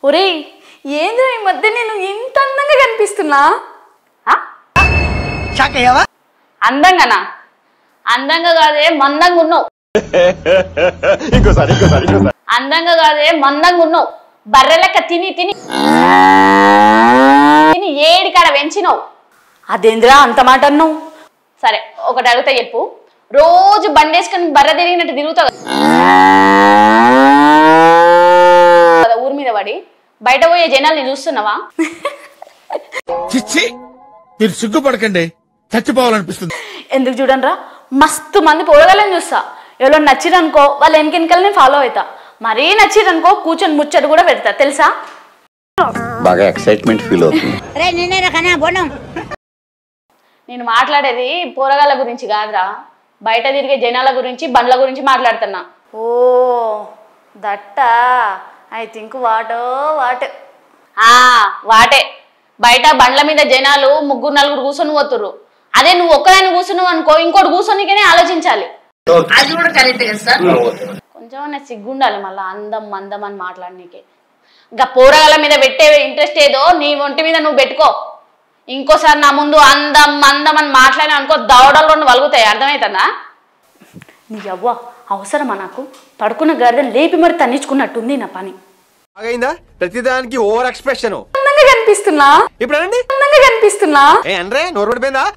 ఒరేయ్ ఏంద్రా ఈ మధ్య నేను ఇంత అందంగా కనిపిస్తున్నా ఆ? షాక్ అయ్యావా అందంగానా అందంగా కాదే మందంగా ఉన్నావు ఇంకోసారి ఇంకోసారి ఇంకోసారి అందంగా కాదే మందంగా ఉన్నావు బర్రె లెక్క తిని తిని తిని ఏడి కాడ పెంచినావు అదేంద్రా అంత మాట అన్నావు సరే ఒకటి అడిగితే చెప్పు రోజు బండేసుకొని బర్రె తిరిగినట్టు తిరుగుతావు కదా ఊరి మీద పడి బయట పోయే జనాల్ని చూస్తున్నావా చిచ్చి మీరు సిగ్గుపడకండి చచ్చిపోవాలనిపిస్తుంది ఎందుకు చూడండిరా మస్తు మంది పోరగాలని చూస్తా ఎవరో నచ్చిరనుకో వాళ్ళ వెనకెనకలు నేను ఫాలో అవుతా మరీ నచ్చిరనుకో కూర్చొని ముచ్చట కూడా పెడతా తెలుసా బాగా ఎక్సైట్మెంట్ ఫీల్ అవుతుంది రే నిన్నే కన్నా బోనం నేను మాట్లాడేది పోరగాళ్ళ గురించి కాదురా బయట తిరిగే జనాల గురించి బండ్ల గురించి మాట్లాడుతున్నా ఓ దట్టా ఐ థింక్ వాటో వాట్ ఆ వాటే బయట బండ్ల మీద జనాలు ముగ్గురు నలుగురు కూర్చొని పోతుర్రు అదే నువ్వు ఒక్కదాన్ని కూర్చున్నావు అనుకో ఇంకోటి కూర్చొనికనే ఆలోచించాలి అది కూడా కరెక్ట్ కదా సార్ కొంచెం సిగ్గుండాలి మళ్ళీ అందం మందం అని మాట్లాడనీకే ఇంకా పోరగాళ్ళ మీద పెట్టే ఇంట్రెస్ట్ ఏదో నీ ఒంటి మీద నువ్వు పెట్టుకో ఇంకోసారి నా ముందు అందం మందం అని మాట్లాడినా అనుకో దవడలు రెండు వలుగుతాయి అర్థమవుతుందా నీ అవ్వ అవసరమా నాకు పడుకున్న గర్దెని లేపి మరి తన్నించుకున్నట్టుంది నా పని అయిందా ప్రతిదానికి ఓవర్ ఎక్స్ప్రెషన్ అందంగా కనిపిస్తున్నా ఇప్పుడు అనండి అందంగా కనిపిస్తున్నా ఏ అనరే నోరు పడిపోయిందా